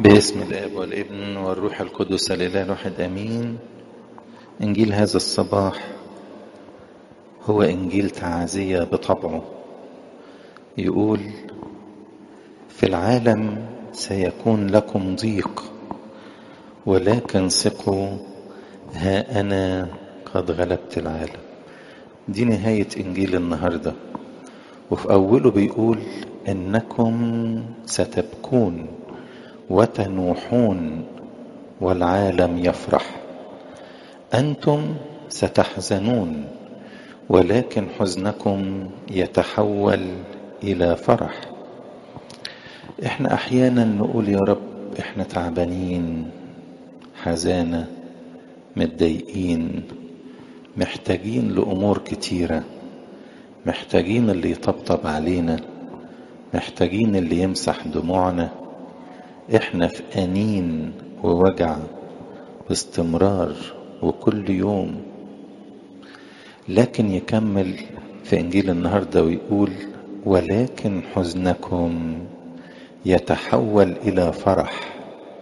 باسم الاب والابن والروح القدس الاله الواحد امين انجيل هذا الصباح هو انجيل تعازيه بطبعه يقول في العالم سيكون لكم ضيق ولكن ثقوا ها انا قد غلبت العالم دي نهايه انجيل النهارده وفي اوله بيقول انكم ستبكون وتنوحون والعالم يفرح انتم ستحزنون ولكن حزنكم يتحول الى فرح احنا احيانا نقول يا رب احنا تعبانين حزانه متضايقين محتاجين لامور كتيره محتاجين اللي يطبطب علينا محتاجين اللي يمسح دموعنا احنا في انين ووجع باستمرار وكل يوم لكن يكمل في انجيل النهارده ويقول ولكن حزنكم يتحول الى فرح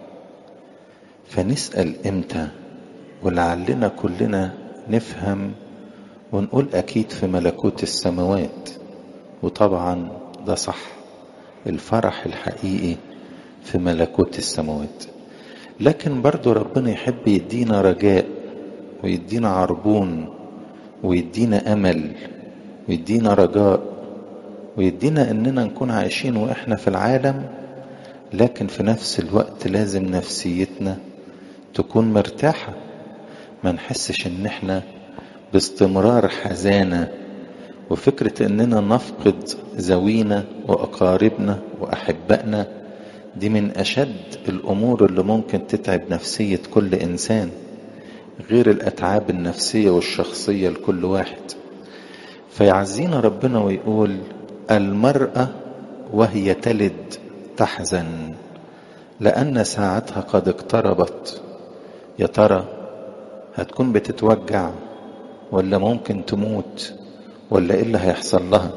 فنسال امتى ولعلنا كلنا نفهم ونقول اكيد في ملكوت السماوات وطبعا ده صح الفرح الحقيقي في ملكوت السماوات لكن برضو ربنا يحب يدينا رجاء ويدينا عربون ويدينا امل ويدينا رجاء ويدينا اننا نكون عايشين واحنا في العالم لكن في نفس الوقت لازم نفسيتنا تكون مرتاحة ما نحسش ان احنا باستمرار حزانة وفكرة اننا نفقد ذوينا واقاربنا واحبائنا دي من اشد الامور اللي ممكن تتعب نفسية كل انسان غير الاتعاب النفسية والشخصية لكل واحد فيعزينا ربنا ويقول المرأة وهي تلد تحزن لأن ساعتها قد اقتربت يا ترى هتكون بتتوجع ولا ممكن تموت ولا ايه اللي هيحصل لها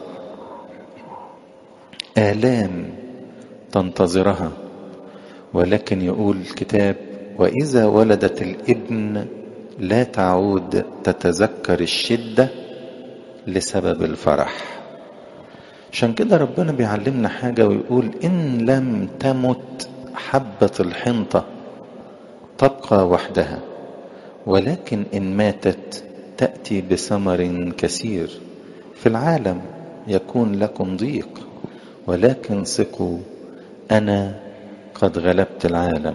آلام تنتظرها ولكن يقول الكتاب وإذا ولدت الابن لا تعود تتذكر الشدة لسبب الفرح عشان كده ربنا بيعلمنا حاجة ويقول إن لم تمت حبة الحنطة تبقى وحدها ولكن إن ماتت تأتي بثمر كثير في العالم يكون لكم ضيق ولكن ثقوا أنا قد غلبت العالم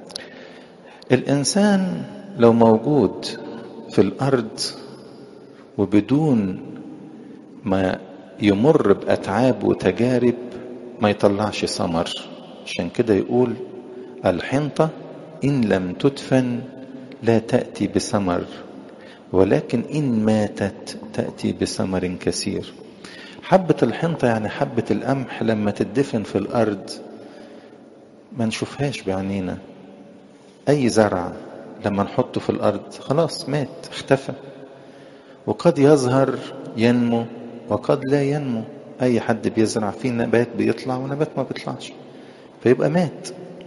الإنسان لو موجود في الأرض وبدون ما يمر بأتعاب وتجارب ما يطلعش ثمر عشان كده يقول الحنطة إن لم تدفن لا تأتي بثمر ولكن إن ماتت تأتي بثمر كثير حبة الحنطة يعني حبة القمح لما تدفن في الأرض ما نشوفهاش بعينينا أي زرع لما نحطه في الأرض خلاص مات اختفى وقد يظهر ينمو وقد لا ينمو أي حد بيزرع فيه نبات بيطلع ونبات ما بيطلعش فيبقى مات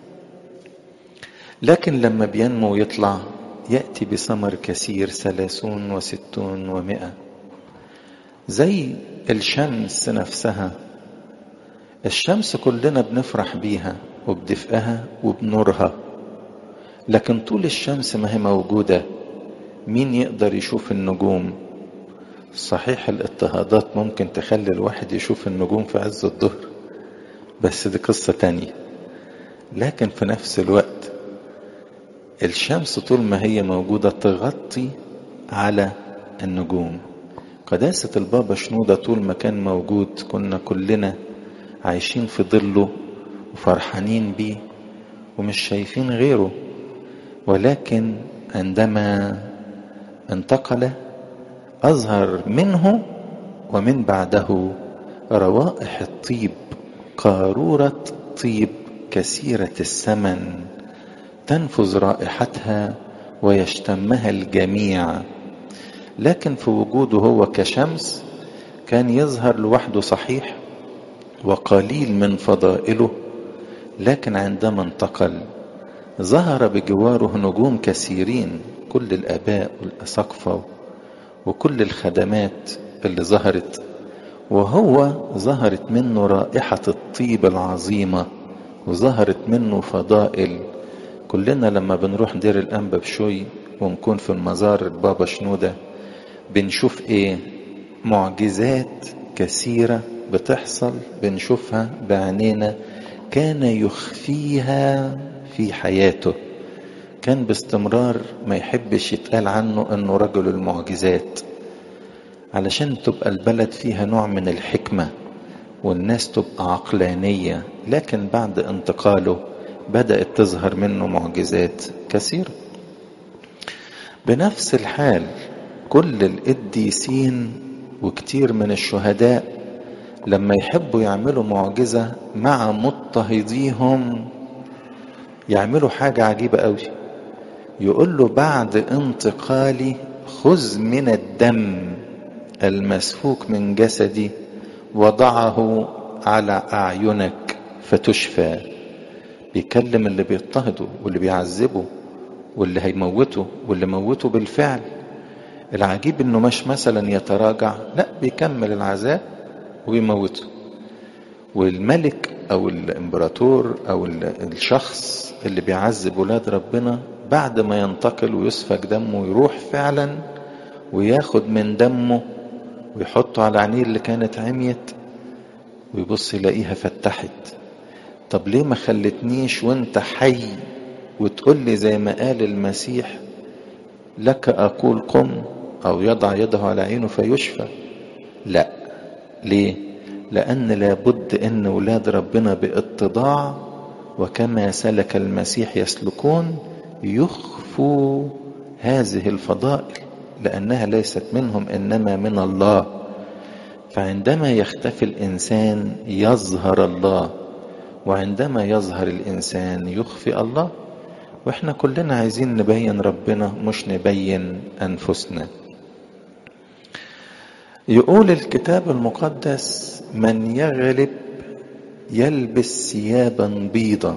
لكن لما بينمو ويطلع يأتي بثمر كثير ثلاثون وستون ومئة زي الشمس نفسها الشمس كلنا بنفرح بيها وبدفئها وبنورها لكن طول الشمس ما هي موجودة مين يقدر يشوف النجوم صحيح الاضطهادات ممكن تخلي الواحد يشوف النجوم في عز الظهر بس دي قصة تانية لكن في نفس الوقت الشمس طول ما هي موجودة تغطي على النجوم قداسة البابا شنودة طول ما كان موجود كنا كلنا عايشين في ظله وفرحانين بيه ومش شايفين غيره ولكن عندما انتقل أظهر منه ومن بعده روائح الطيب قارورة طيب كثيرة الثمن تنفذ رائحتها ويشتمها الجميع لكن في وجوده هو كشمس كان يظهر لوحده صحيح وقليل من فضائله لكن عندما انتقل ظهر بجواره نجوم كثيرين كل الآباء والأساقفة وكل الخدمات اللي ظهرت وهو ظهرت منه رائحة الطيب العظيمة وظهرت منه فضائل كلنا لما بنروح دير الأنبا بشوي ونكون في المزار بابا شنودة بنشوف ايه معجزات كثيرة بتحصل بنشوفها بعينينا كان يخفيها في حياته كان باستمرار ما يحبش يتقال عنه انه رجل المعجزات علشان تبقى البلد فيها نوع من الحكمة والناس تبقى عقلانية لكن بعد انتقاله بدأت تظهر منه معجزات كثيرة بنفس الحال كل القديسين وكتير من الشهداء لما يحبوا يعملوا معجزة مع مضطهديهم يعملوا حاجة عجيبة قوي يقول له بعد انتقالي خذ من الدم المسفوك من جسدي وضعه على أعينك فتشفى بيكلم اللي بيضطهده واللي بيعذبه واللي هيموته واللي موته بالفعل العجيب انه مش مثلا يتراجع لا بيكمل العذاب ويموته والملك او الامبراطور او الشخص اللي بيعذب ولاد ربنا بعد ما ينتقل ويسفك دمه ويروح فعلا وياخد من دمه ويحطه على عينيه اللي كانت عميت ويبص يلاقيها فتحت طب ليه ما خلتنيش وانت حي وتقول لي زي ما قال المسيح لك أقول قم أو يضع يده على عينه فيشفى لا ليه لأن لابد أن ولاد ربنا باتضاع وكما سلك المسيح يسلكون يخفوا هذه الفضائل لأنها ليست منهم إنما من الله فعندما يختفي الإنسان يظهر الله وعندما يظهر الإنسان يخفي الله واحنا كلنا عايزين نبين ربنا مش نبين أنفسنا يقول الكتاب المقدس من يغلب يلبس ثيابا بيضا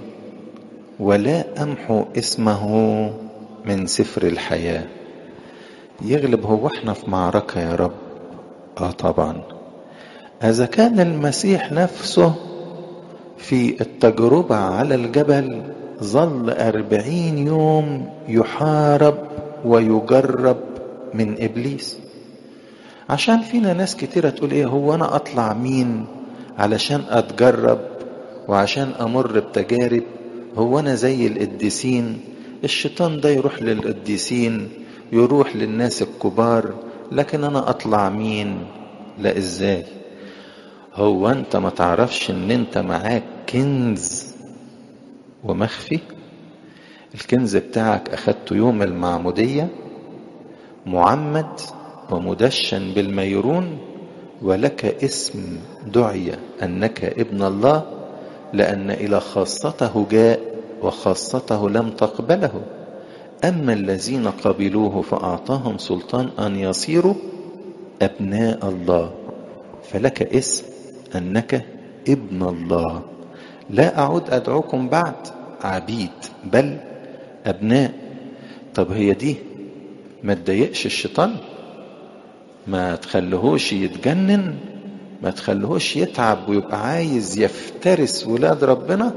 ولا أمحو اسمه من سفر الحياة يغلب هو احنا في معركة يا رب اه طبعا إذا كان المسيح نفسه في التجربة على الجبل ظل أربعين يوم يحارب ويجرب من إبليس عشان فينا ناس كتيرة تقول إيه هو أنا أطلع مين علشان أتجرب وعشان أمر بتجارب هو أنا زي القديسين الشيطان ده يروح للقديسين يروح للناس الكبار لكن أنا أطلع مين لا إزاي هو أنت ما تعرفش إن أنت معاك كنز ومخفي الكنز بتاعك أخدته يوم المعمودية معمد ومدشن بالميرون ولك اسم دعي أنك ابن الله لأن إلى خاصته جاء وخاصته لم تقبله أما الذين قبلوه فأعطاهم سلطان أن يصيروا أبناء الله فلك اسم أنك ابن الله لا أعود أدعوكم بعد عبيد بل أبناء طب هي دي ما تضايقش الشيطان ما تخليهوش يتجنن ما تخليهوش يتعب ويبقى عايز يفترس ولاد ربنا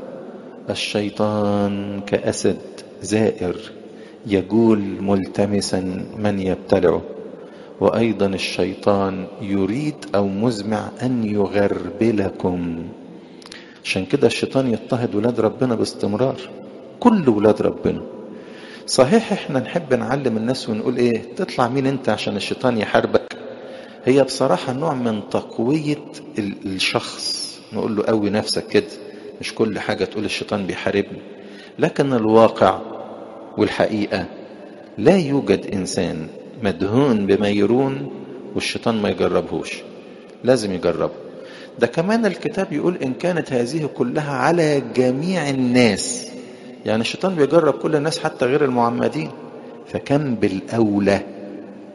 الشيطان كأسد زائر يجول ملتمسا من يبتلعه وأيضا الشيطان يريد أو مزمع أن يغربلكم عشان كده الشيطان يضطهد ولاد ربنا باستمرار كل ولاد ربنا صحيح احنا نحب نعلم الناس ونقول ايه تطلع مين انت عشان الشيطان يحاربك هي بصراحة نوع من تقوية الشخص نقول له قوي نفسك كده مش كل حاجة تقول الشيطان بيحاربني لكن الواقع والحقيقة لا يوجد إنسان مدهون بميرون والشيطان ما يجربهوش لازم يجربه ده كمان الكتاب يقول إن كانت هذه كلها على جميع الناس يعني الشيطان بيجرب كل الناس حتى غير المعمدين فكم بالأولى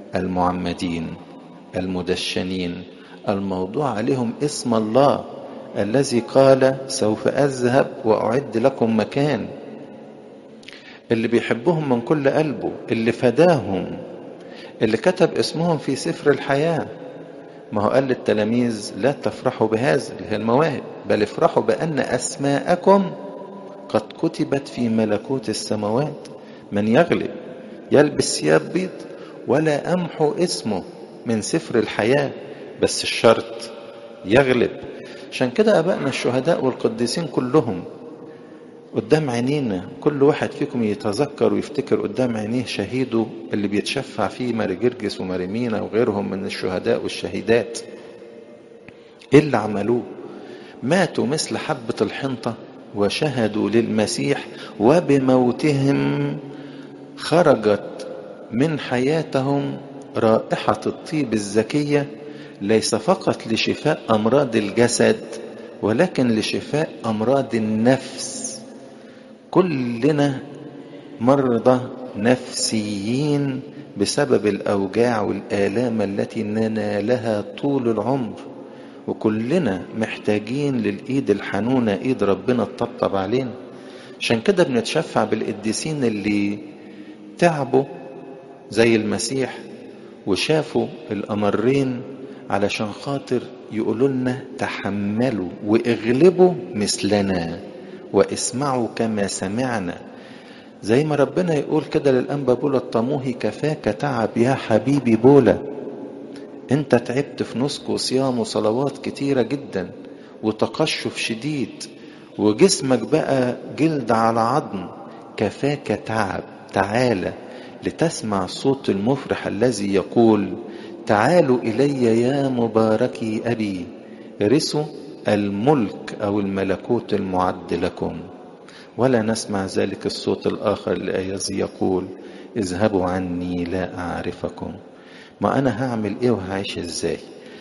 المعمدين المدشنين الموضوع عليهم اسم الله الذي قال سوف أذهب وأعد لكم مكان اللي بيحبهم من كل قلبه اللي فداهم اللي كتب اسمهم في سفر الحياة ما هو قال للتلاميذ لا تفرحوا بهذا اللي هي المواهب بل افرحوا بأن أسماءكم قد كتبت في ملكوت السماوات من يغلب يلبس ثياب بيض ولا أمحو اسمه من سفر الحياة بس الشرط يغلب عشان كده أبائنا الشهداء والقديسين كلهم قدام عينينا كل واحد فيكم يتذكر ويفتكر قدام عينيه شهيده اللي بيتشفع فيه ماري جرجس وماريمينا وغيرهم من الشهداء والشهيدات ايه اللي عملوه ماتوا مثل حبة الحنطة وشهدوا للمسيح وبموتهم خرجت من حياتهم رائحة الطيب الزكية ليس فقط لشفاء أمراض الجسد ولكن لشفاء أمراض النفس كلنا مرضى نفسيين بسبب الأوجاع والآلام التي ننالها طول العمر وكلنا محتاجين للإيد الحنونة إيد ربنا تطبطب علينا عشان كده بنتشفع بالقديسين اللي تعبوا زي المسيح وشافوا الأمرين علشان خاطر يقولوا لنا تحملوا واغلبوا مثلنا واسمعوا كما سمعنا زي ما ربنا يقول كده للأنبا بولا الطموهي كفاك تعب يا حبيبي بولا انت تعبت في نسك وصيام وصلوات كتيرة جدا وتقشف شديد وجسمك بقى جلد على عظم كفاك تعب تعالى لتسمع الصوت المفرح الذي يقول تعالوا إلي يا مباركي أبي رثوا الملك أو الملكوت المعد لكم ولا نسمع ذلك الصوت الآخر الذي يقول اذهبوا عني لا أعرفكم ما أنا هعمل إيه وهعيش إزاي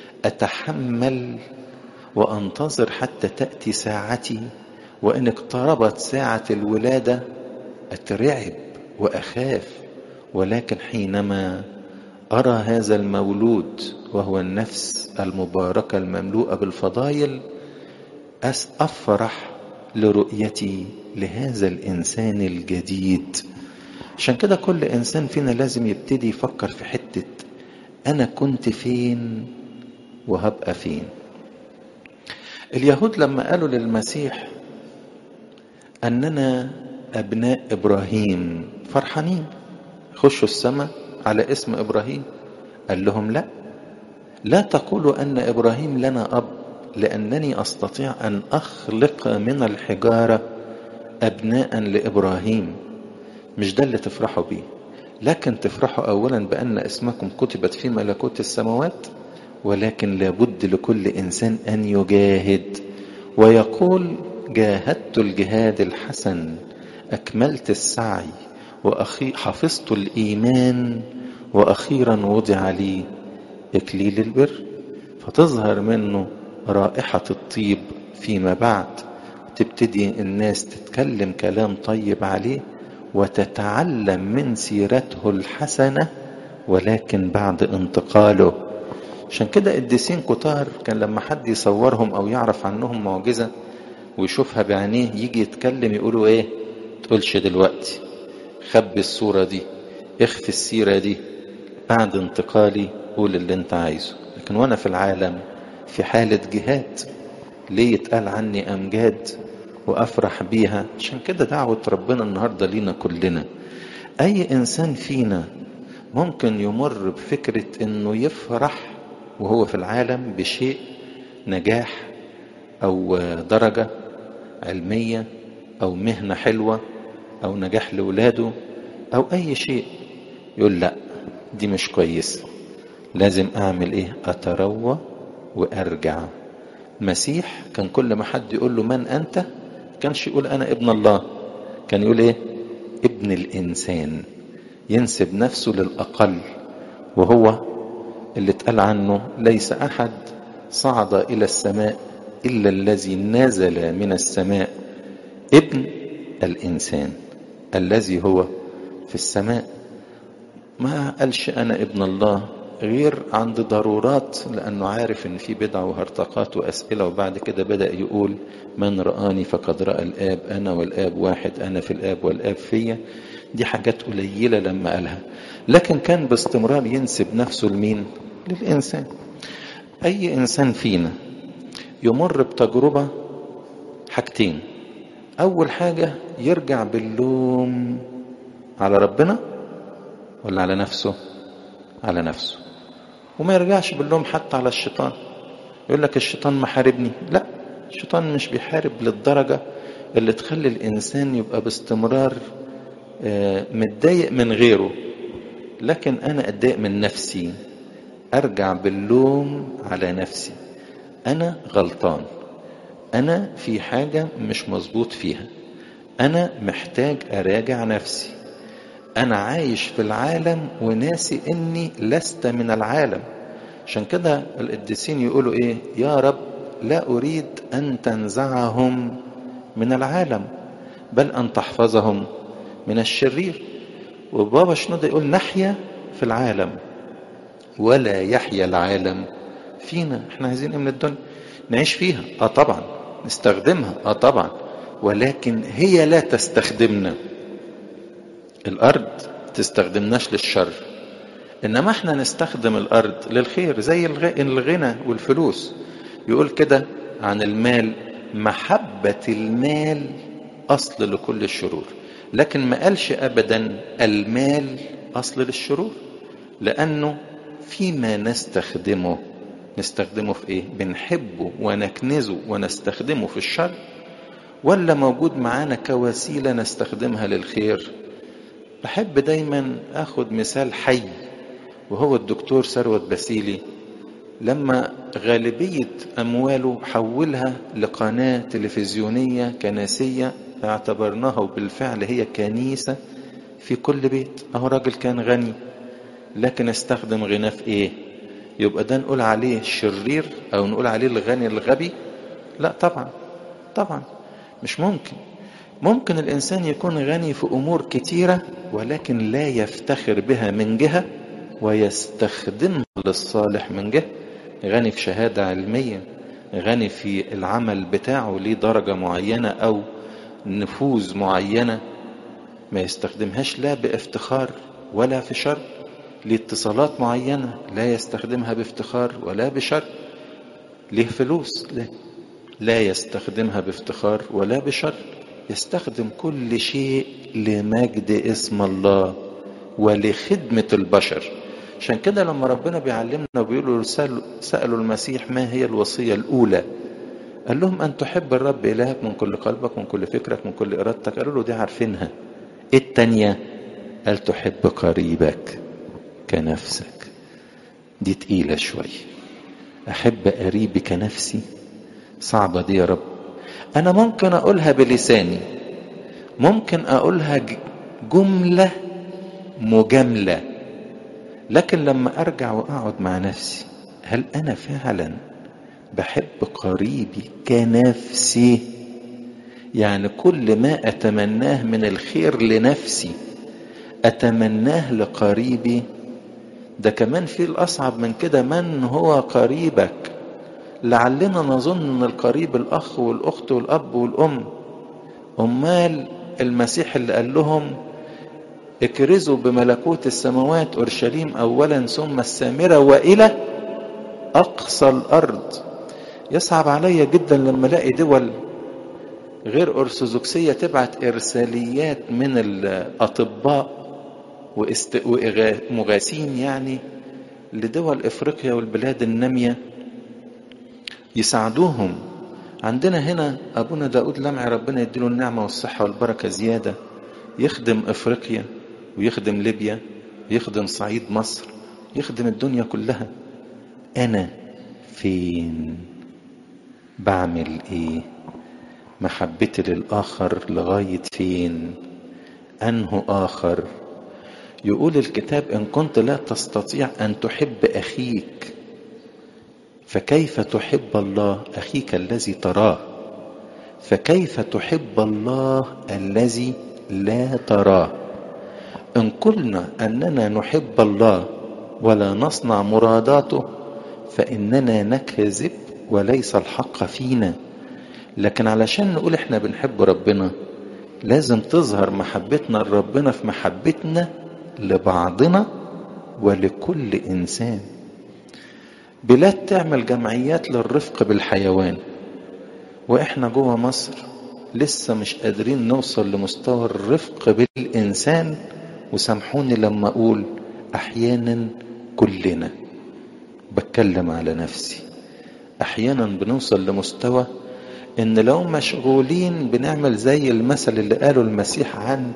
أتحمل وأنتظر حتى تأتي ساعتي وإن اقتربت ساعة الولادة أترعب وأخاف ولكن حينما أرى هذا المولود وهو النفس المباركة المملوءة بالفضائل أفرح لرؤيتي لهذا الإنسان الجديد عشان كده كل إنسان فينا لازم يبتدي يفكر في حتة أنا كنت فين وهبقى فين اليهود لما قالوا للمسيح أننا أبناء إبراهيم فرحانين خشوا السماء على اسم إبراهيم قال لهم لا لا تقولوا أن إبراهيم لنا أب لأنني أستطيع أن أخلق من الحجارة أبناء لإبراهيم مش ده اللي تفرحوا بيه لكن تفرحوا أولا بأن اسمكم كتبت في ملكوت السماوات ولكن لابد لكل إنسان أن يجاهد ويقول جاهدت الجهاد الحسن أكملت السعي وأخي حفظت الإيمان وأخيرا وضع لي إكليل البر فتظهر منه رائحة الطيب فيما بعد تبتدي الناس تتكلم كلام طيب عليه وتتعلم من سيرته الحسنة ولكن بعد انتقاله عشان كده قديسين كتار كان لما حد يصورهم او يعرف عنهم معجزة ويشوفها بعينيه يجي يتكلم يقولوا ايه تقولش دلوقتي خبي الصورة دي اخفي السيرة دي بعد انتقالي قول اللي انت عايزه لكن وانا في العالم في حالة جهاد ليه يتقال عني امجاد وافرح بيها عشان كده دعوة ربنا النهاردة لينا كلنا اي انسان فينا ممكن يمر بفكرة انه يفرح وهو في العالم بشيء نجاح او درجة علمية او مهنة حلوة او نجاح لاولاده او اي شيء يقول لا دي مش كويسة لازم اعمل ايه اتروى وارجع مسيح كان كل ما حد يقول له من انت كانش يقول انا ابن الله كان يقول ايه ابن الانسان ينسب نفسه للاقل وهو اللي اتقال عنه ليس احد صعد الى السماء الا الذي نزل من السماء ابن الانسان الذي هو في السماء ما قالش انا ابن الله غير عند ضرورات لأنه عارف إن في بدع وهرطقات وأسئلة وبعد كده بدأ يقول من رآني فقد رأى الآب أنا والآب واحد أنا في الآب والآب فيا دي حاجات قليلة لما قالها لكن كان باستمرار ينسب نفسه لمين للإنسان أي إنسان فينا يمر بتجربة حاجتين أول حاجة يرجع باللوم على ربنا ولا على نفسه على نفسه وما يرجعش باللوم حتى على الشيطان يقول لك الشيطان محاربني لا الشيطان مش بيحارب للدرجة اللي تخلي الإنسان يبقى باستمرار متضايق من غيره لكن أنا أتضايق من نفسي أرجع باللوم على نفسي أنا غلطان أنا في حاجة مش مظبوط فيها أنا محتاج أراجع نفسي أنا عايش في العالم وناسي إني لست من العالم عشان كده القديسين يقولوا إيه يا رب لا أريد أن تنزعهم من العالم بل أن تحفظهم من الشرير وبابا شنودة يقول نحيا في العالم ولا يحيا العالم فينا احنا عايزين ايه من الدنيا نعيش فيها اه طبعا نستخدمها اه طبعا ولكن هي لا تستخدمنا الارض تستخدمناش للشر انما احنا نستخدم الارض للخير زي الغنى والفلوس يقول كده عن المال محبة المال اصل لكل الشرور لكن ما قالش ابدا المال اصل للشرور لانه فيما نستخدمه نستخدمه في ايه بنحبه ونكنزه ونستخدمه في الشر ولا موجود معانا كوسيله نستخدمها للخير بحب دايما اخد مثال حي وهو الدكتور ثروت باسيلي لما غالبية أمواله حولها لقناة تلفزيونية كنسية اعتبرناها وبالفعل هي كنيسة في كل بيت أهو راجل كان غني لكن استخدم غناه في إيه يبقى ده نقول عليه شرير أو نقول عليه الغني الغبي لا طبعا طبعا مش ممكن ممكن الإنسان يكون غني في أمور كتيرة ولكن لا يفتخر بها من جهة ويستخدمها للصالح من جهة غني في شهادة علمية غني في العمل بتاعه ليه درجة معينة أو نفوذ معينة ما يستخدمهاش لا بافتخار ولا في شر ليه اتصالات معينة لا يستخدمها بافتخار ولا بشر ليه فلوس لا لا يستخدمها بافتخار ولا بشر يستخدم كل شيء لمجد اسم الله ولخدمة البشر عشان كده لما ربنا بيعلمنا وبيقولوا سألوا المسيح ما هي الوصية الأولى قال لهم أن تحب الرب إلهك من كل قلبك من كل فكرك من كل إرادتك قالوا له دي عارفينها إيه التانية قال تحب قريبك كنفسك دي تقيلة شوية أحب قريبي كنفسي صعبة دي يا رب أنا ممكن أقولها بلساني ممكن أقولها جملة مجاملة لكن لما أرجع وأقعد مع نفسي هل أنا فعلا بحب قريبي كنفسي يعني كل ما أتمناه من الخير لنفسي أتمناه لقريبي ده كمان في الأصعب من كده من هو قريبك لعلنا نظن ان القريب الاخ والاخت والاب والام امال المسيح اللي قال لهم اكرزوا بملكوت السماوات اورشليم اولا ثم السامره والى اقصى الارض يصعب عليا جدا لما الاقي دول غير ارثوذكسيه تبعت ارساليات من الاطباء ومغاثين يعني لدول افريقيا والبلاد الناميه يساعدوهم عندنا هنا ابونا داود لمعي ربنا يديله النعمه والصحه والبركه زياده يخدم افريقيا ويخدم ليبيا ويخدم صعيد مصر يخدم الدنيا كلها انا فين بعمل ايه محبتي للاخر لغايه فين انه اخر يقول الكتاب ان كنت لا تستطيع ان تحب اخيك فكيف تحب الله اخيك الذي تراه فكيف تحب الله الذي لا تراه ان قلنا اننا نحب الله ولا نصنع مراداته فإننا نكذب وليس الحق فينا لكن علشان نقول احنا بنحب ربنا لازم تظهر محبتنا لربنا في محبتنا لبعضنا ولكل انسان بلاد تعمل جمعيات للرفق بالحيوان واحنا جوه مصر لسه مش قادرين نوصل لمستوى الرفق بالانسان وسامحوني لما اقول احيانا كلنا بتكلم على نفسي احيانا بنوصل لمستوى ان لو مشغولين بنعمل زي المثل اللي قاله المسيح عن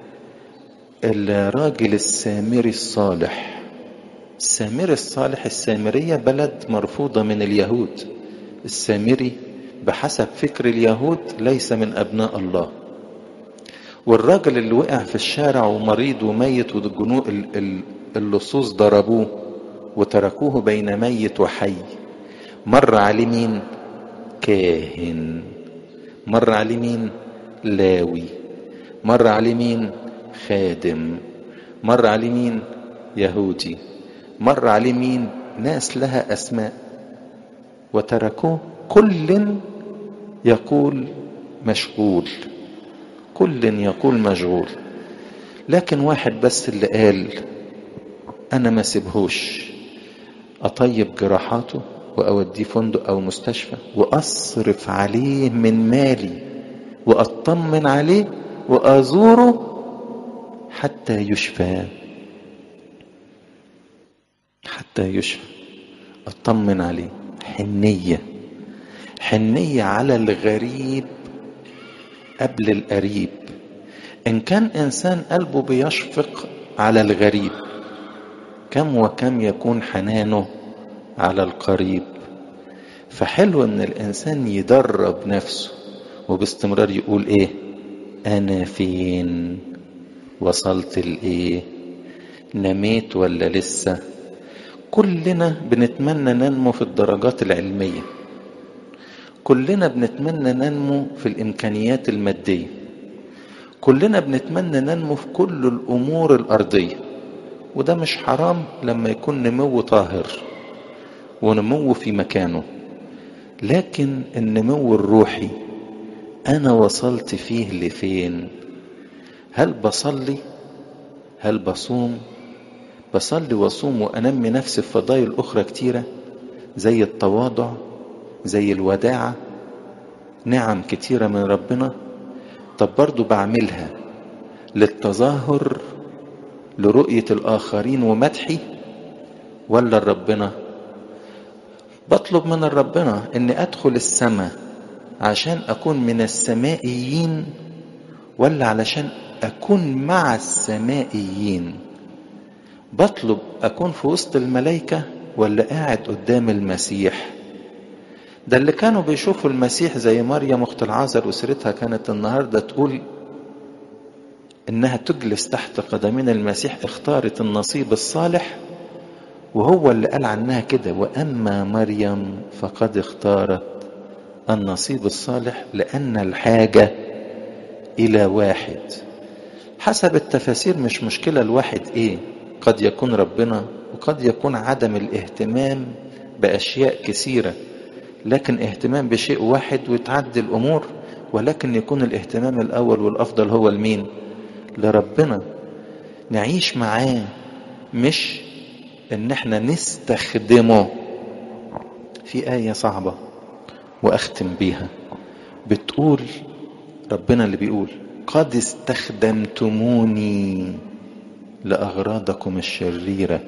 الراجل السامري الصالح السامري الصالح السامرية بلد مرفوضة من اليهود السامري بحسب فكر اليهود ليس من أبناء الله والراجل اللي وقع في الشارع ومريض وميت والجنوق اللصوص ضربوه وتركوه بين ميت وحي مر عليه مين كاهن مر عليه مين لاوي مر عليه مين خادم مر عليه مين يهودي مر عليه مين ناس لها اسماء وتركوه كل يقول مشغول كل يقول مشغول لكن واحد بس اللي قال انا ما سيبهوش اطيب جراحاته واوديه فندق او مستشفى واصرف عليه من مالي واطمن عليه وازوره حتى يشفى حتى يشفى اطمن عليه حنيه حنيه على الغريب قبل القريب ان كان انسان قلبه بيشفق على الغريب كم وكم يكون حنانه على القريب فحلو ان الانسان يدرب نفسه وباستمرار يقول ايه انا فين وصلت لايه نميت ولا لسه كلنا بنتمنى ننمو في الدرجات العلميه كلنا بنتمنى ننمو في الامكانيات الماديه كلنا بنتمنى ننمو في كل الامور الارضيه وده مش حرام لما يكون نمو طاهر ونمو في مكانه لكن النمو الروحي انا وصلت فيه لفين هل بصلي هل بصوم بصلي واصوم وانمي نفسي في فضائل اخرى كتيره زي التواضع زي الوداعه نعم كتيره من ربنا طب برضو بعملها للتظاهر لرؤيه الاخرين ومدحي ولا لربنا بطلب من ربنا اني ادخل السماء عشان اكون من السمائيين ولا علشان اكون مع السمائيين بطلب اكون في وسط الملائكه ولا قاعد قدام المسيح ده اللي كانوا بيشوفوا المسيح زي مريم اخت العازر وسيرتها كانت النهارده تقول انها تجلس تحت قدمين المسيح اختارت النصيب الصالح وهو اللي قال عنها كده واما مريم فقد اختارت النصيب الصالح لان الحاجه الى واحد حسب التفاسير مش مشكله الواحد ايه قد يكون ربنا وقد يكون عدم الاهتمام باشياء كثيره لكن اهتمام بشيء واحد وتعدي الامور ولكن يكون الاهتمام الاول والافضل هو لمين لربنا نعيش معاه مش ان احنا نستخدمه في آية صعبة واختم بيها بتقول ربنا اللي بيقول قد استخدمتموني لأغراضكم الشريرة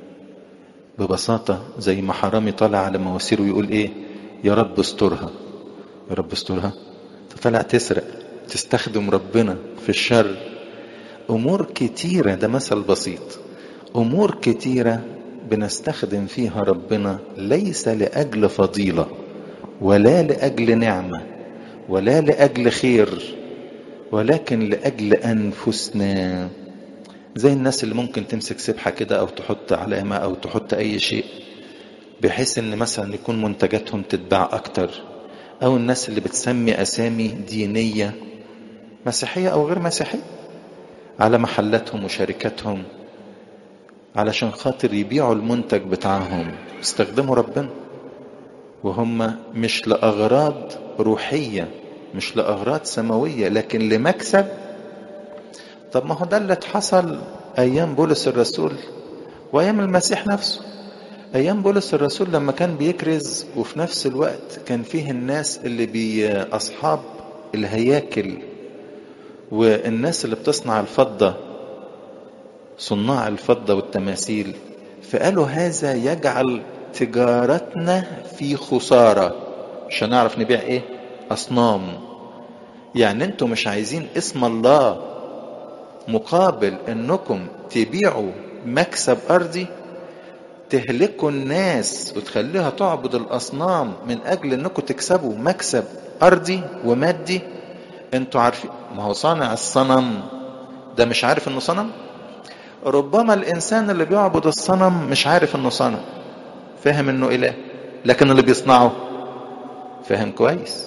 ببساطة زي ما حرامي طالع على مواسير ويقول ايه يا رب استرها يا رب استرها طلع تسرق تستخدم ربنا في الشر امور كتيرة ده مثل بسيط امور كتيرة بنستخدم فيها ربنا ليس لاجل فضيلة ولا لاجل نعمة ولا لاجل خير ولكن لاجل انفسنا زي الناس اللي ممكن تمسك سبحة كده او تحط علامة او تحط اي شيء بحيث ان مثلا يكون منتجاتهم تتباع اكتر او الناس اللي بتسمي اسامي دينية مسيحية او غير مسيحية على محلاتهم وشركاتهم علشان خاطر يبيعوا المنتج بتاعهم استخدموا ربنا وهم مش لأغراض روحية مش لأغراض سماوية لكن لمكسب طب ما هو ده اللي حصل أيام بولس الرسول وأيام المسيح نفسه أيام بولس الرسول لما كان بيكرز وفي نفس الوقت كان فيه الناس اللي بي أصحاب الهياكل والناس اللي بتصنع الفضة صناع الفضة والتماثيل فقالوا هذا يجعل تجارتنا في خسارة عشان نعرف نبيع ايه أصنام يعني انتوا مش عايزين اسم الله مقابل انكم تبيعوا مكسب أرضي تهلكوا الناس وتخليها تعبد الأصنام من أجل انكم تكسبوا مكسب أرضي ومادي انتوا عارفين ما هو صانع الصنم ده مش عارف انه صنم ربما الانسان اللي بيعبد الصنم مش عارف انه صنم فاهم انه اله لكن اللي بيصنعه فاهم كويس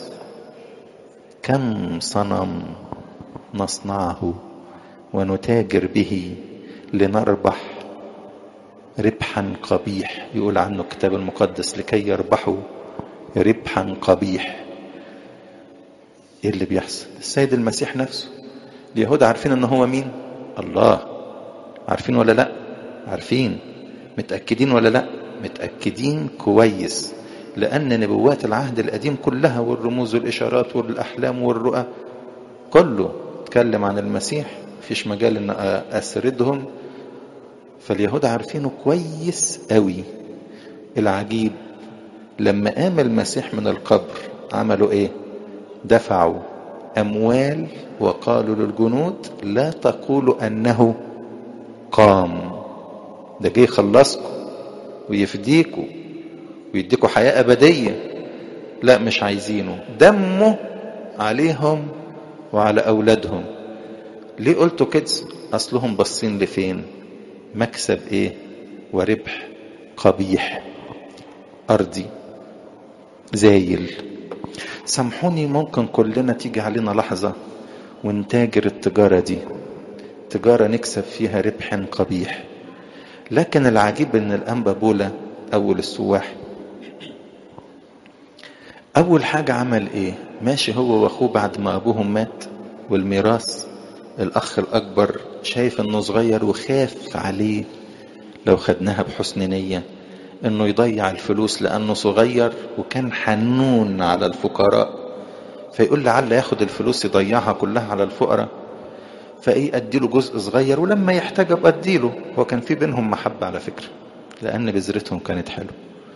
كم صنم نصنعه ونتاجر به لنربح ربحا قبيح يقول عنه الكتاب المقدس لكي يربحوا ربحا قبيح ايه اللي بيحصل السيد المسيح نفسه اليهود عارفين ان هو مين الله عارفين ولا لا عارفين متأكدين ولا لا متأكدين كويس لأن نبوات العهد القديم كلها والرموز والإشارات والأحلام والرؤى كله اتكلم عن المسيح مفيش مجال ان اسردهم فاليهود عارفينه كويس قوي العجيب لما قام المسيح من القبر عملوا ايه دفعوا اموال وقالوا للجنود لا تقولوا انه قام ده جه يخلصكم ويفديكوا ويديكوا حياة أبدية لا مش عايزينه دمه عليهم وعلى أولادهم ليه قلتوا كده أصلهم باصين لفين مكسب إيه وربح قبيح أرضي زايل سامحوني ممكن كلنا تيجي علينا لحظة ونتاجر التجارة دي تجارة نكسب فيها ربح قبيح لكن العجيب ان الانبا بولا اول السواح اول حاجة عمل ايه ماشي هو واخوه بعد ما ابوهم مات والميراث الاخ الاكبر شايف انه صغير وخاف عليه لو خدناها بحسن نية انه يضيع الفلوس لانه صغير وكان حنون على الفقراء فيقول لعل ياخد الفلوس يضيعها كلها على الفقراء فايه اديله جزء صغير ولما يحتاج ابقى اديله هو كان في بينهم محبه على فكره لان بذرتهم كانت حلوه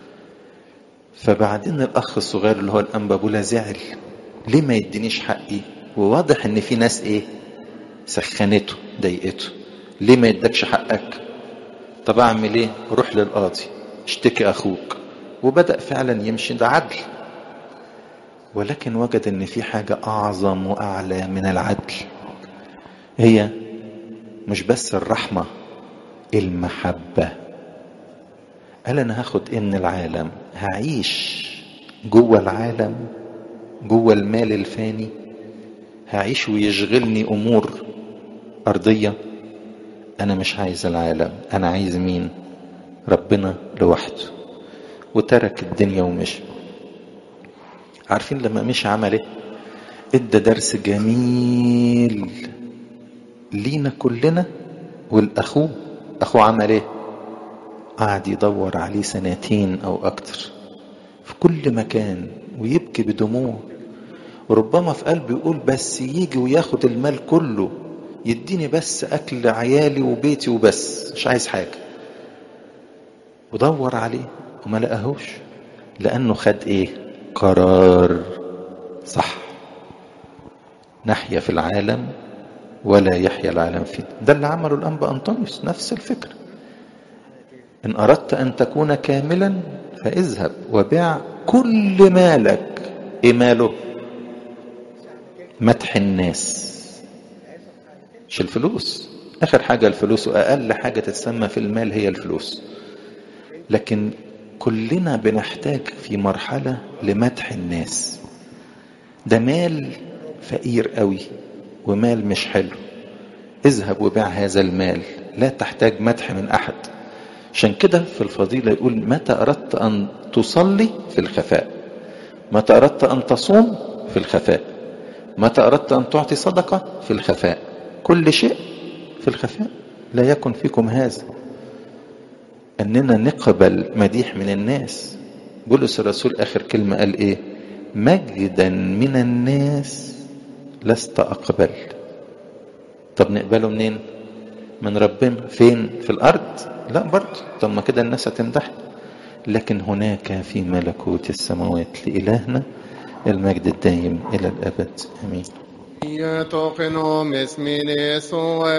فبعدين الاخ الصغير اللي هو الانبا بولا زعل ليه ما يدينيش حقي وواضح ان في ناس ايه سخنته ضايقته ليه ما يدكش حقك طب اعمل ايه روح للقاضي اشتكي اخوك وبدا فعلا يمشي ده عدل ولكن وجد ان في حاجه اعظم واعلى من العدل هي مش بس الرحمة المحبة قال أنا هاخد إن العالم هعيش جوه العالم جوه المال الفاني هعيش ويشغلني أمور أرضية أنا مش عايز العالم أنا عايز مين ربنا لوحده وترك الدنيا ومشي عارفين لما مشي عمل ايه ادى درس جميل لينا كلنا والاخوه اخوه عمل ايه قعد يدور عليه سنتين او اكتر في كل مكان ويبكي بدموع وربما في قلبه يقول بس يجي وياخد المال كله يديني بس اكل عيالي وبيتي وبس مش عايز حاجه ودور عليه وما لقاهوش لانه خد ايه قرار صح نحيا في العالم ولا يحيا العالم فينا ده اللي عمله الأنبا أنطونيوس نفس الفكرة إن أردت أن تكون كاملا فاذهب وبيع كل مالك إيه ماله مدح الناس مش الفلوس آخر حاجة الفلوس وأقل حاجة تتسمى في المال هي الفلوس لكن كلنا بنحتاج في مرحلة لمدح الناس ده مال فقير قوي ومال مش حلو اذهب وبيع هذا المال لا تحتاج مدح من احد عشان كده في الفضيلة يقول متى أردت أن تصلي في الخفاء متى أردت أن تصوم في الخفاء متى أردت أن تعطي صدقة في الخفاء كل شيء في الخفاء لا يكن فيكم هذا أننا نقبل مديح من الناس بولس الرسول آخر كلمة قال إيه مجدا من الناس لست أقبل طب نقبله منين من ربنا فين في الأرض لا برضه طب ما كده الناس هتمدح لكن هناك في ملكوت السماوات لإلهنا المجد الدائم إلى الأبد آمين Io tocno mes mine sue